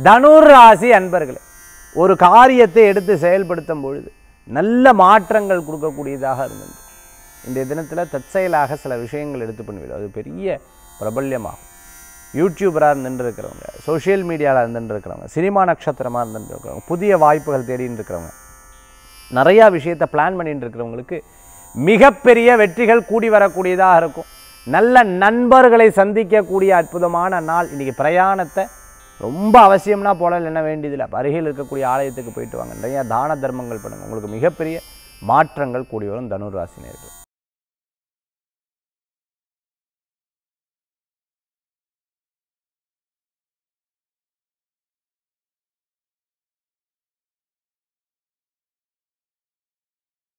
தனுர் ராசி அன்பர்களே ஒரு காரியத்தை எடுத்து செயல்படுத்தும் பொழுது நல்ல மாற்றங்கள் கொடுக்கக்கூடியதாக இருந்தது இன்றைய தினத்தில் தற்செயலாக சில விஷயங்கள் எடுத்து பண்ணிவிடும் அது பெரிய பிரபல்யமாகும் யூடியூபராக இருந்துட்டு இருக்கிறவங்க சோஷியல் மீடியாவில் இருந்துட்டு இருக்கிறவங்க சினிமா நட்சத்திரமாக இருந்துட்டு இருக்கிறவங்க புதிய வாய்ப்புகள் தேடிட்டு இருக்கிறவங்க நிறையா விஷயத்தை பிளான் பண்ணிட்டு இருக்கிறவங்களுக்கு மிகப்பெரிய வெற்றிகள் கூடி வரக்கூடியதாக இருக்கும் நல்ல நண்பர்களை சந்திக்கக்கூடிய அற்புதமான நாள் இன்றைக்கி பிரயாணத்தை ரொம்ப அவசியம்னா போல என்ன வேண்டியதில்லை அப்ப அருகில் இருக்கக்கூடிய ஆலயத்துக்கு போயிட்டு வாங்க நிறைய தான தர்மங்கள் பண்ணுங்கள் உங்களுக்கு மிகப்பெரிய மாற்றங்கள் கூடி வரும் தனுராசி நேர்கள்